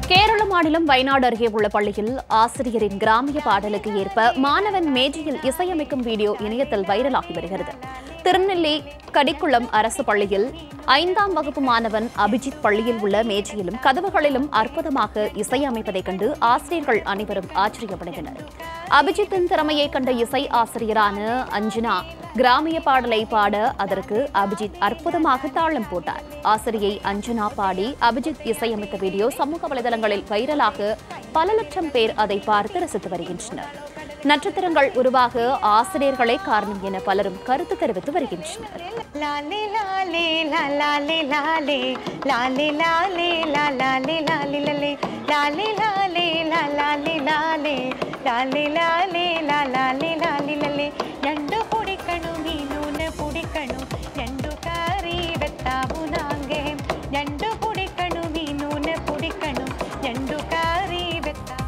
கேரள மாநிலம் வயநாடு அருகே உள்ள பள்ளியில் ஆசிரியரின் கிராமிய பாடலுக்கு ஏற்ப மாணவன் மேஜையில் இசையமைக்கும் வீடியோ இணையத்தில் வைரலாகி வருகிறது திருநெல்லி கடிக்குளம் அரசு பள்ளியில் ஐந்தாம் வகுப்பு மாணவன் அபிஜித் பள்ளியில் உள்ள மேஜையிலும் கதவுகளிலும் அற்புதமாக இசையமைப்பதைக் கண்டு ஆசிரியர்கள் அனைவரும் ஆச்சரியப்படுகின்றனர் அபிஜித்தின் திறமையை கண்ட இசை ஆசிரியரான அஞ்சனா கிராமிய பாடலை பாட அதற்கு அபிஜித் அற்புதமாக தாளம் போட்டார் ஆசிரியை அஞ்சனா பாடி அபிஜித் இசையமைத்த வீடியோ சமூக வலைதளங்களில் வைரலாக பல லட்சம் பேர் அதை பார்த்து ரசித்து வருகின்றனர் நட்சத்திரங்கள் உருவாக ஆசிரியர்களே காரணம் என பலரும் கருத்து தெரிவித்து வருகின்றனர் லாலே லாலே லா லாலே லாலே லாலே லாலே லா லாலே லாலே லலே லாலே லாலே லா லாலே லாலே லாலே லாலே லா லாலே லாலே லலே ഞണ്ടു പൊടിക്കണു മീനൂന് പൊടിക്കണു ഞണ്ടു കറി വെത്താവു നാങ്കേ ഞണ്ടു പൊടിക്കണു മീനൂന് പൊടിക്കണു ഞണ്ടു കറി വെത്താവു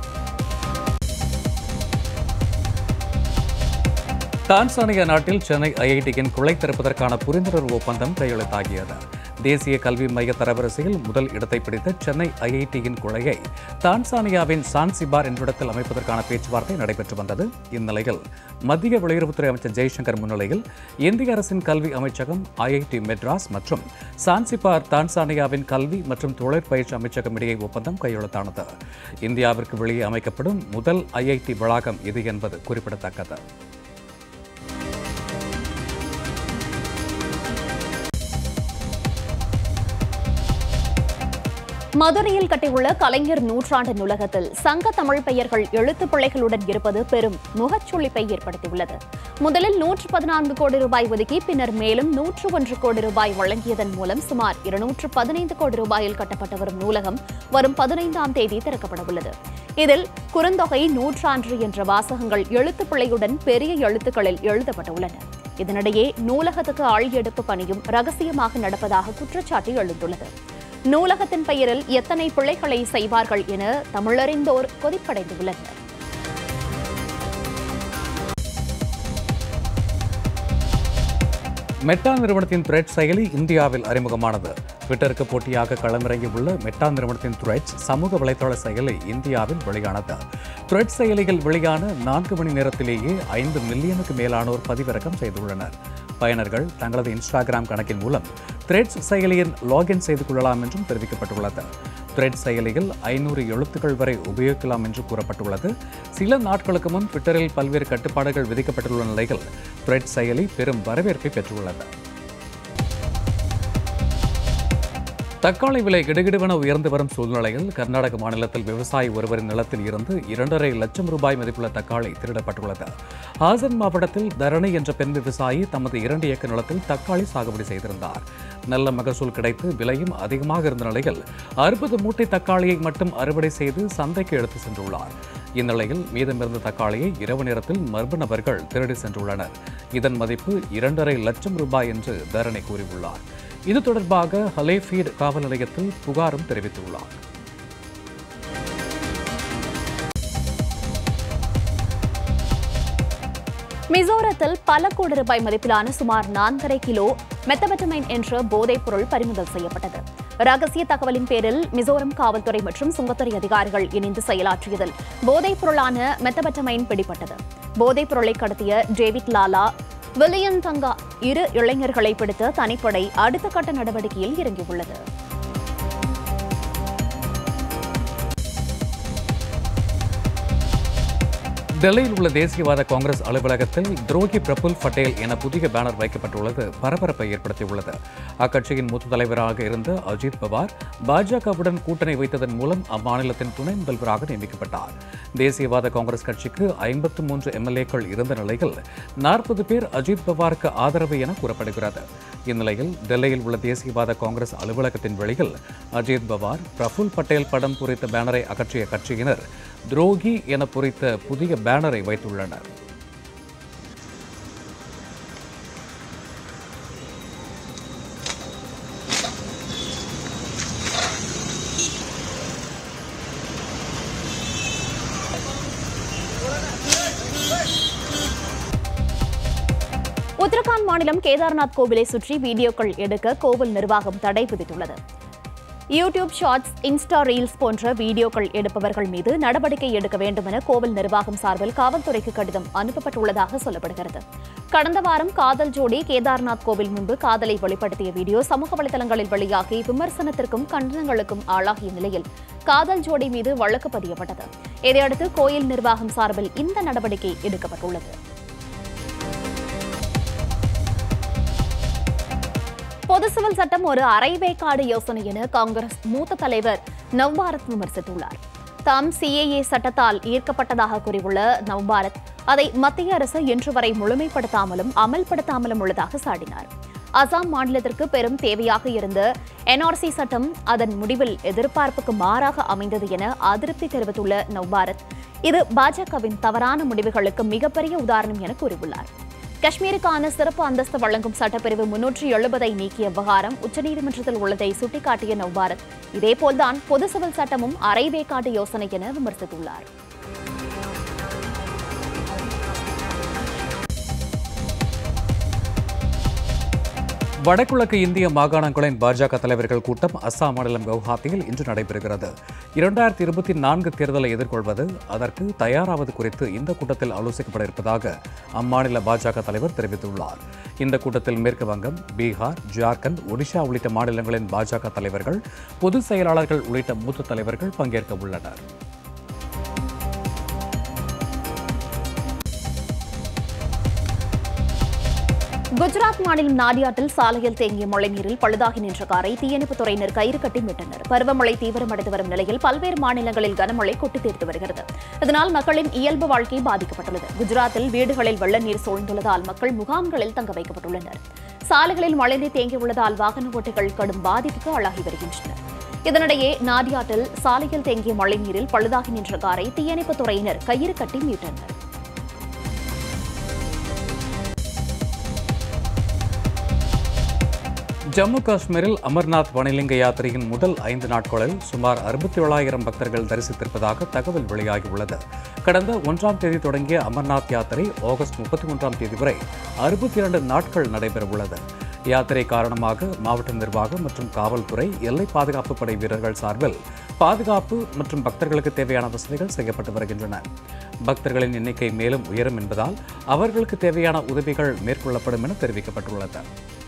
டான்சானியா நாட்டில் சென்னை ஐஐடியின் குலை திறப்பதற்கான புரிந்துணர்வு ஒப்பந்தம் கையெழுத்தாகியது தேசிய கல்வி மைய தரவரிசையில் முதல் இடத்தை பிடித்த சென்னை ஐஐடியின் குழையை டான்சானியாவின் சான்சிபார் என்றிடத்தில் அமைப்பதற்கான பேச்சுவார்த்தை நடைபெற்று வந்தது இந்நிலையில் மத்திய வெளியுறவுத்துறை அமைச்சர் ஜெய்சங்கர் முன்னிலையில் இந்திய அரசின் கல்வி அமைச்சகம் ஐஐடி மெட்ராஸ் மற்றும் சான்சிபார் டான்சானியாவின் கல்வி மற்றும் தொழிற்பயிற்சி அமைச்சகம் இடையே ஒப்பந்தம் கையெழுத்தானது இந்தியாவிற்கு வெளியே அமைக்கப்படும் முதல் ஐஐடி வளாகம் இது என்பது குறிப்பிடத்தக்கது மதுரையில் கட்டியுள்ள கலைஞர் நூற்றாண்டு நூலகத்தில் சங்க தமிழ் பெயர்கள் எழுத்துப் பிழைகளுடன் இருப்பது பெரும் முகச்சுளிப்பை ஏற்படுத்தியுள்ளது முதலில் நூற்று பதினான்கு கோடி ரூபாய் ஒதுக்கி பின்னர் மேலும் நூற்று ஒன்று கோடி ரூபாய் வழங்கியதன் மூலம் சுமார் இருநூற்று பதினைந்து கோடி ரூபாயில் கட்டப்பட்டு வரும் நூலகம் வரும் பதினைந்தாம் தேதி திறக்கப்பட உள்ளது இதில் குறுந்தொகை நூற்றாண்டு என்ற வாசகங்கள் எழுத்துப் பிழையுடன் பெரிய எழுத்துக்களில் எழுதப்பட்டுள்ளன இதனிடையே நூலகத்துக்கு ஆள் எடுப்பு பணியும் ரகசியமாக நடப்பதாக குற்றச்சாட்டு எழுந்துள்ளது நூலகத்தின் பெயரில் எத்தனை பிழைகளை செய்வார்கள் என தமிழறிந்தோர் கொதிப்படைந்துள்ளனர் மெட்டா நிறுவனத்தின் த்ரெட் செயலி இந்தியாவில் அறிமுகமானது ட்விட்டருக்கு போட்டியாக களமிறங்கியுள்ள மெட்டா நிறுவனத்தின் த்ரெட்ஸ் சமூக வலைதள செயலி இந்தியாவில் வெளியானது த்ரெட் செயலியில் வெளியான நான்கு மணி நேரத்திலேயே ஐந்து மில்லியனுக்கு மேலானோர் பதிவிறக்கம் செய்துள்ளனர் பயனர்கள் தங்களது இன்ஸ்டாகிராம் கணக்கின் மூலம் த்ரெட்ஸ் செயலியின் லாகின் செய்து கொள்ளலாம் என்றும் தெரிவிக்கப்பட்டுள்ளது த்ரெட் செயலியில் ஐநூறு எழுத்துக்கள் வரை உபயோகிக்கலாம் என்று கூறப்பட்டுள்ளது சில நாட்களுக்கு முன் ட்விட்டரில் பல்வேறு கட்டுப்பாடுகள் விதிக்கப்பட்டுள்ள நிலையில் த்ரெட் செயலி பெரும் வரவேற்பை பெற்றுள்ளது தக்காளி விலை கிடுகிடுவென உயர்ந்து வரும் சூழ்நிலையில் கர்நாடக மாநிலத்தில் விவசாயி ஒருவரின் நிலத்தில் இருந்து இரண்டரை லட்சம் ரூபாய் மதிப்புள்ள தக்காளி திருடப்பட்டுள்ளது ஹாசன் மாவட்டத்தில் தரணி என்ற பெண் விவசாயி தமது இரண்டு ஏக்கர் நிலத்தில் தக்காளி சாகுபடி செய்திருந்தார் நல்ல மகசூல் கிடைத்து விலையும் அதிகமாக இருந்த நிலையில் அறுபது மூட்டை தக்காளியை மட்டும் அறுவடை செய்து சந்தைக்கு எடுத்து சென்றுள்ளார் இந்நிலையில் மீதமிருந்த தக்காளியை இரவு நேரத்தில் மர்ம நபர்கள் திருடி சென்றுள்ளனர் இதன் மதிப்பு இரண்டரை லட்சம் ரூபாய் என்று தரணி கூறியுள்ளார் இது தொடர்பாக ஹலேஃபீட் காவல் நிலையத்தில் புகாரும் தெரிவித்துள்ளார் மிசோரத்தில் பல கோடி ரூபாய் மதிப்பிலான சுமார் நான்கரை கிலோ மெத்தபெட்டமைன் என்ற போதைப் பொருள் பறிமுதல் செய்யப்பட்டது ரகசிய தகவலின் பேரில் மிசோரம் காவல்துறை மற்றும் சுங்கத்துறை அதிகாரிகள் இணைந்து செயலாற்றியதில் போதைப் பொருளான மெத்தபெட்டமைன் பிடிபட்டது போதைப் பொருளை கடத்திய டேவிட் லாலா வில்லியன் தங்கா இரு இளைஞர்களை பிடித்த தனிப்படை அடுத்த கட்ட நடவடிக்கையில் இறங்கியுள்ளது டெல்லியில் உள்ள தேசியவாத காங்கிரஸ் அலுவலகத்தில் துரோகி பிரபுல் பட்டேல் என புதிய பேனர் வைக்கப்பட்டுள்ளது பரபரப்பை ஏற்படுத்தியுள்ளது அக்கட்சியின் மூத்த தலைவராக இருந்த அஜித் பவார் பாஜகவுடன் கூட்டணி வைத்ததன் மூலம் அம்மாநிலத்தின் துணை முதல்வராக நியமிக்கப்பட்டார் தேசியவாத காங்கிரஸ் கட்சிக்கு ஐம்பத்து மூன்று எம்எல்ஏக்கள் இருந்த நிலையில் நாற்பது பேர் அஜித் பவாருக்கு ஆதரவு என கூறப்படுகிறது இந்நிலையில் டெல்லியில் உள்ள தேசியவாத காங்கிரஸ் அலுவலகத்தின் வெளியில் அஜித் பவார் பிரஃபுல் பட்டேல் படம் குறித்த பேனரை அகற்றிய கட்சியினர் துரோகி என பொறித்த புதிய பேனரை வைத்துள்ளனர் உத்தரகாண்ட் மாநிலம் கேதார்நாத் கோவிலை சுற்றி வீடியோக்கள் எடுக்க கோவில் நிர்வாகம் தடை விதித்துள்ளது யூடியூப் ஷார்ட்ஸ் இன்ஸ்டா ரீல்ஸ் போன்ற வீடியோக்கள் எடுப்பவர்கள் மீது நடவடிக்கை எடுக்க வேண்டும் என கோவில் நிர்வாகம் சார்பில் காவல்துறைக்கு கடிதம் அனுப்பப்பட்டுள்ளதாக சொல்லப்படுகிறது கடந்த வாரம் காதல் ஜோடி கேதார்நாத் கோவில் முன்பு காதலை வெளிப்படுத்திய வீடியோ சமூக வலைதளங்களில் வெளியாகி விமர்சனத்திற்கும் கண்டனங்களுக்கும் ஆளாகிய நிலையில் காதல் ஜோடி மீது வழக்கு பதியப்பட்டது இதையடுத்து கோயில் நிர்வாகம் சார்பில் இந்த நடவடிக்கை எடுக்கப்பட்டுள்ளது பொது சிவில் சட்டம் ஒரு அரைவேக்காடு யோசனை என காங்கிரஸ் மூத்த தலைவர் நவ்பாரத் விமர்சித்துள்ளார் தாம் சிஏஏ சட்டத்தால் ஈர்க்கப்பட்டதாக கூறியுள்ள நவ்பாரத் அதை மத்திய அரசு இன்று வரை முழுமைப்படுத்தாமலும் அமல்படுத்தாமலும் உள்ளதாக சாடினார் அசாம் மாநிலத்திற்கு பெரும் தேவையாக இருந்த என்ஆர்சி சட்டம் அதன் முடிவில் எதிர்பார்ப்புக்கு மாறாக அமைந்தது என அதிருப்தி தெரிவித்துள்ள நவ்பாரத் இது பாஜகவின் தவறான முடிவுகளுக்கு மிகப்பெரிய உதாரணம் என கூறியுள்ளார் காஷ்மீருக்கான சிறப்பு அந்தஸ்து வழங்கும் சட்டப்பிரிவு முன்னூற்றி எழுபதை நீக்கிய விவகாரம் உச்சநீதிமன்றத்தில் உள்ளதை சுட்டிக்காட்டிய நவ்பாரத் இதேபோல்தான் பொது சிவில் சட்டமும் அரைவேக்காட்டு யோசனை என விமர்சித்துள்ளார் வடகிழக்கு இந்திய மாகாணங்களின் பாஜக தலைவர்கள் கூட்டம் அஸ்ஸாம் மாநிலம் கவுஹாத்தியில் இன்று நடைபெறுகிறது இரண்டாயிரத்தி இருபத்தி நான்கு தேர்தலை எதிர்கொள்வது அதற்கு தயாராவது குறித்து இந்த கூட்டத்தில் ஆலோசிக்கப்பட இருப்பதாக அம்மாநில பாஜக தலைவர் தெரிவித்துள்ளார் இந்த கூட்டத்தில் மேற்கு வங்கம் பீகார் ஜார்க்கண்ட் ஒடிஷா உள்ளிட்ட மாநிலங்களின் பாஜக தலைவர்கள் பொதுச் செயலாளர்கள் உள்ளிட்ட மூத்த தலைவர்கள் பங்கேற்க உள்ளனர் குஜராத் மாநிலம் நாடியாட்டில் சாலையில் தேங்கிய மழைநீரில் பழுதாகி நின்ற காரை தீயணைப்புத் துறையினர் கயிறு கட்டி மீட்டனர் பருவமழை தீவிரமடைந்து வரும் நிலையில் பல்வேறு மாநிலங்களில் கனமழை கொட்டி தீர்த்து வருகிறது இதனால் மக்களின் இயல்பு வாழ்க்கை பாதிக்கப்பட்டுள்ளது குஜராத்தில் வீடுகளில் வெள்ள நீர் சூழ்ந்துள்ளதால் மக்கள் முகாம்களில் தங்க வைக்கப்பட்டுள்ளனர் சாலைகளில் மழைநீர் தேங்கியுள்ளதால் வாகன ஓட்டிகள் கடும் பாதிப்புக்கு ஆளாகி வருகின்றனர் இதனிடையே நாடியாட்டில் சாலையில் தேங்கிய மழைநீரில் பழுதாகி நின்ற காரை தீயணைப்புத் துறையினர் கயிறு கட்டி மீட்டனர் ஜம்மு காஷ்மீரில் அமர்நாத் வனலிங்க யாத்திரையின் முதல் ஐந்து நாட்களில் சுமார் அறுபத்தி ஏழாயிரம் பக்தர்கள் தரிசித்திருப்பதாக தகவல் வெளியாகியுள்ளது கடந்த ஒன்றாம் தேதி தொடங்கிய அமர்நாத் யாத்திரை ஆகஸ்ட் முப்பத்தி ஒன்றாம் தேதி வரை அறுபத்தி இரண்டு நாட்கள் நடைபெறவுள்ளது யாத்திரை காரணமாக மாவட்ட நிர்வாகம் மற்றும் காவல்துறை எல்லை பாதுகாப்பு படை வீரர்கள் சார்பில் பாதுகாப்பு மற்றும் பக்தர்களுக்கு தேவையான வசதிகள் செய்யப்பட்டு வருகின்றன பக்தர்களின் எண்ணிக்கை மேலும் உயரும் என்பதால் அவர்களுக்கு தேவையான உதவிகள் மேற்கொள்ளப்படும் என தெரிவிக்கப்பட்டுள்ளது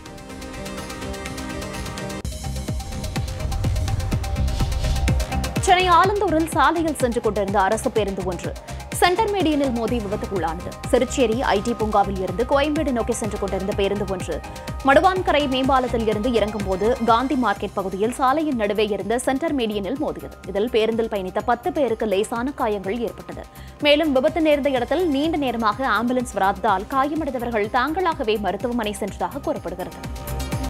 சென்னை ஆலந்தூரில் சாலையில் சென்று கொண்டிருந்த அரசு பேருந்து ஒன்று சென்டர் மீடியனில் மோதி விபத்துக்குள்ளானது சிறுச்சேரி ஐடி பூங்காவில் இருந்து கோயம்பேடு நோக்கி சென்று கொண்டிருந்த பேருந்து ஒன்று மடுவான்கரை மேம்பாலத்தில் இருந்து இறங்கும்போது காந்தி மார்க்கெட் பகுதியில் சாலையின் நடுவே இருந்த சென்டர் மீடியனில் மோதியது இதில் பேருந்தில் பயணித்த பத்து பேருக்கு லேசான காயங்கள் ஏற்பட்டது மேலும் விபத்து நேர்ந்த இடத்தில் நீண்ட நேரமாக ஆம்புலன்ஸ் வராததால் காயமடைந்தவர்கள் தாங்களாகவே மருத்துவமனை சென்றதாக கூறப்படுகிறது